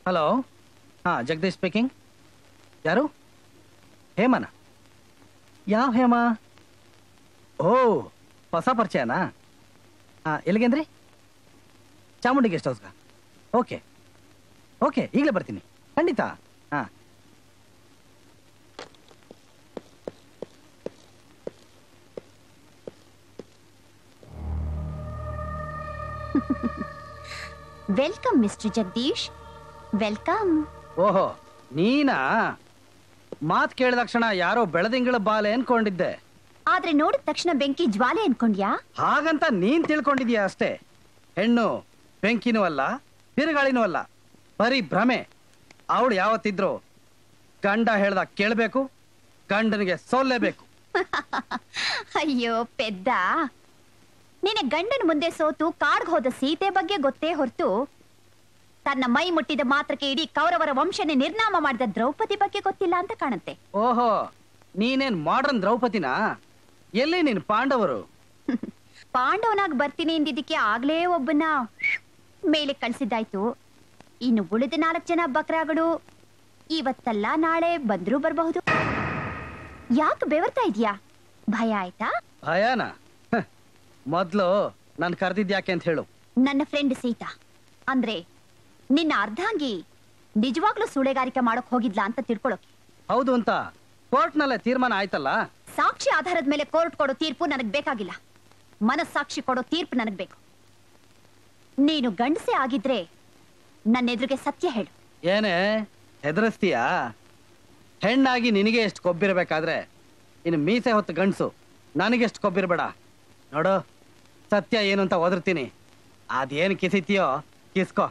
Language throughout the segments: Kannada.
ಹಲೋ ಹಾಂ ಜಗದೀಶ್ ಸ್ಪೀಕಿಂಗ್ ಯಾರು ಹೇಮನ ಯಾವ ಹೇಮ ಓ ಹೊಸ ಪರಿಚಯನಾ ಹಾಂ ಎಲ್ಲಿಗೆಂದ್ರಿ ಚಾಮುಂಡಿ ಗೆಸ್ಟ್ ಹೌಸ್ಗ ಓಕೆ ಓಕೆ ಈಗಲೇ ಬರ್ತೀನಿ ಖಂಡಿತ ಹಾಂ ವೆಲ್ಕಮ್ ಮಿಸ್ಟರ್ ಜಗದೀಶ್ ವೆಲ್ಕಮ್ ಓಹೋ ನೀನಾ ಮಾತು ಕೇಳಿದ ತಕ್ಷಣ ಯಾರೋ ಬೆಳದಿಂಗಳ ಬಾಲೆ ಅನ್ಕೊಂಡಿದ್ದೆ ಆದ್ರೆ ನೋಡಿದ ತಕ್ಷಣ ಬೆಂಕಿ ಜ್ವಾಲೆ ಅನ್ಕೊಂಡ್ಯಾ ಹಾಗಂತ ನೀನ್ ತಿಳ್ಕೊಂಡಿದೀಯ ಅಷ್ಟೇ ಹೆಣ್ಣು ಬೆಂಕಿನೂ ಅಲ್ಲ ಬಿರುಗಾಳಿನೂ ಅಲ್ಲ ಬರೀ ಭ್ರಮೆ ಅವಳು ಯಾವತ್ತಿದ್ರು ಗಂಡ ಹೇಳ್ದ ಕೇಳಬೇಕು ಗಂಡನಿಗೆ ಸೋಲ್ಲೇಬೇಕು ಅಯ್ಯೋ ಪೆದ್ದ ನಿನ್ನ ಗಂಡನ ಮುಂದೆ ಸೋತು ಕಾಡ್ಗ್ ಹೋದ ಸೀತೆ ಬಗ್ಗೆ ಗೊತ್ತೇ ಹೊರತು ತನ್ನ ಮೈ ಮುಟ್ಟಿದ ಮಾತ್ರಕ್ಕೆ ಇಡೀ ಕೌರವರ ವಂಶನೇ ನಿರ್ನಾಮ ಮಾಡಿದ ದ್ರೌಪದಿ ಬಗ್ಗೆ ಗೊತ್ತಿಲ್ಲ ಅಂತ ಕಾಣುತ್ತೆ ಓಹೋ ನೀನೇನ್ ಮಾಡರ್ನ್ ದ್ರೌಪದಿನಾ ಎಲ್ಲಿ ನೀನ್ ಪಾಂಡವರು ಪಾಂಡವನಾಗ್ ಬರ್ತೀನಿ ಎಂದಿದ್ದಕ್ಕೆ ಆಗ್ಲೇ ಒಬ್ಬನ ಮೇಲೆ ಕಳ್ಸಿದ್ದಾಯ್ತು ಇನ್ನು ಉಳಿದ ನಾಲ್ಕು ಜನ ಬಕ್ರಾಗಳು ಇವತ್ತಲ್ಲ ನಾಳೆ ಬಂದ್ರೂ ಬರಬಹುದು ಯಾಕೆ ಬೆವರ್ತಾ ಇದೀಯಾ ಭಯ ಆಯ್ತಾ ಭಯನಾ ಹ, ಮೊದ್ಲು ನಾನು ಕರೆದಿದ್ಯಾಕೆ ಅಂತ ಹೇಳು ನನ್ನ ಫ್ರೆಂಡ್ ಸೀತಾ ಅಂದ್ರೆ ನಿನ್ನ ಅರ್ಧಾಂಗಿ ನಿಜವಾಗ್ಲೂ ಸುಳೆಗಾರಿಕೆ ಮಾಡಕ್ ಹೋಗಿದ್ಲಾ ಅಂತ ತಿಳ್ಕೊಳಕ್ಕೆ ಹೌದು ಅಂತ ಕೋರ್ಟ್ನಲ್ಲೇ ತೀರ್ಮಾನ ಆಯ್ತಲ್ಲ ಸಾಕ್ಷಿ ಆಧಾರದ ಮೇಲೆ ಕೋರ್ಟ್ ಕೊಡೋ ತೀರ್ಪು ನನಗ್ ಬೇಕಾಗಿಲ್ಲ ಮನಸ್ಸಾಕ್ಷಿ ಕೊಡೋ ತೀರ್ಪು ನನಗ್ ಬೇಕು ನೀನು ಗಂಡಸೆ ಆಗಿದ್ರೆ ನನ್ನ ಎದುರಿಗೆ ಸತ್ಯ ಹೇಳು ಏನೇ ಹೆದರಿಸ್ತೀಯಾ ಹೆಣ್ಣಾಗಿ ನಿನಗೆ ಎಷ್ಟು ಕೊಬ್ಬಿರ್ಬೇಕಾದ್ರೆ ಇನ್ನು ಮೀಸೆ ಹೊತ್ತು ಗಂಡಸು ನನಗೆಷ್ಟು ಕೊಬ್ಬಿರ್ಬೇಡ ನೋಡು ಸತ್ಯ ಏನು ಅಂತ ಒದರ್ತೀನಿ ಅದೇನು ಕಿಸಿತೀಯೋ ಕಿಸ್ಕೋ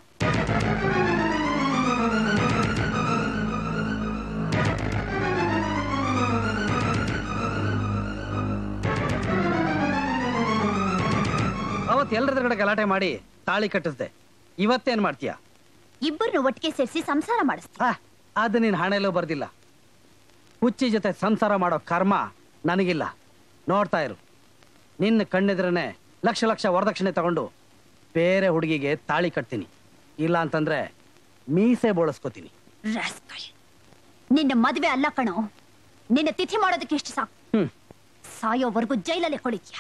ಅವತ್ತು ಎಲ್ಲರ ಕಡೆ ಗಲಾಟೆ ಮಾಡಿ ತಾಳಿ ಕಟ್ಟಿಸ್ದೆ ಇವತ್ತೇನ್ ಮಾಡ್ತೀಯಾ ಇಬ್ಬರನ್ನು ಒಟ್ಟಿಗೆ ಸೇರಿಸಿ ಸಂಸಾರ ಮಾಡಿಸ್ತೀನಿ ಆ, ಅದು ನೀನ್ ಹಣೆಲ್ಲೂ ಬರ್ದಿಲ್ಲ ಹುಚ್ಚಿ ಜೊತೆ ಸಂಸಾರ ಮಾಡೋ ಕರ್ಮ ನನಗಿಲ್ಲ ನೋಡ್ತಾ ಇರು ನಿನ್ನ ಕಣ್ಣೆದ್ರನೆ ಲಕ್ಷ ಲಕ್ಷ ವರದಕ್ಷಿಣೆ ತಗೊಂಡು ಬೇರೆ ಹುಡುಗಿಗೆ ತಾಳಿ ಕಟ್ತೀನಿ ಇಲ್ಲ ಅಂತಂದ್ರೆ ಮೀಸೆ ಬೋಳಿಸ್ಕೋತೀನಿ ರಾಸ್ಕಲ್. ನಿನ್ನ ಮದುವೆ ಅಲ್ಲ ಕಣೋ ನಿನ್ನ ತಿಥಿ ಮಾಡೋದಕ್ಕೆ ಇಷ್ಟು ಸಾಕು ಹ್ಮ್ ಸಾಯೋವರೆಗೂ ಜೈಲಲ್ಲೇ ಕೊಳಿತ್ಯಾ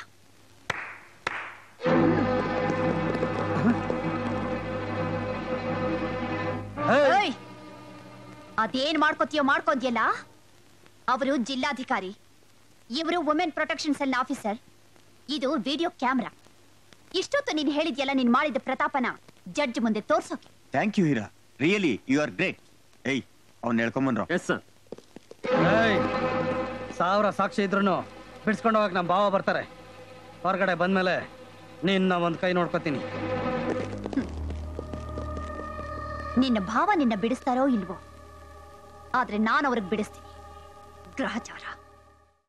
ಏಯ್! ಏಯ್! ಅದೇನ್ ಮಾಡ್ಕೋತೀಯೋ ಮಾಡ್ಕೋದ್ಯಲ್ಲ ಅವರು ಜಿಲ್ಲಾಧಿಕಾರಿ ಇವರು ವುಮೆನ್ ಪ್ರೊಟೆಕ್ಷನ್ ಸೆಲ್ ಆಫೀಸರ್ ಇದು ವಿಡಿಯೋ ಕ್ಯಾಮ್ರಾ ಇಷ್ಟೊತ್ತು ನೀನ್ ಹೇಳಿದ್ಯಲ್ಲ ನೀನ್ ಮಾಡಿದ ಪ್ರತಾಪನ ಜಡ್ಜ್ ಮುಂದೆ ತೋರ್ಸೋಕೆ thank you Heera really you are great ಏಯ್ ಅವ್ನ ಹೇಳ್ಕೊಂಬನ್ರು ಎಸ್ ಸರ್ ಏಯ್! ಸಾವಿರ ಸಾಕ್ಷಿ ಇದ್ರು ಬಿಡ್ಸ್ಕೊಂಡು ಹೋಗಕ್ ನಮ್ಮ ಭಾವ ಬರ್ತಾರೆ ಹೊರಗಡೆ ಬಂದ್ಮೇಲೆ ನಿನ್ನ ಒಂದ್ ಕೈ ನೋಡ್ಕೋತೀನಿ ನಿನ್ನ ಭಾವ ನಿನ್ನ ಬಿಡಿಸ್ತಾರೋ ಇಲ್ವೋ ಆದ್ರೆ ನಾನು ಅವ್ರಿಗೆ ಬಿಡಿಸ್ತೀನಿ ಗ್ರಹಚಾರ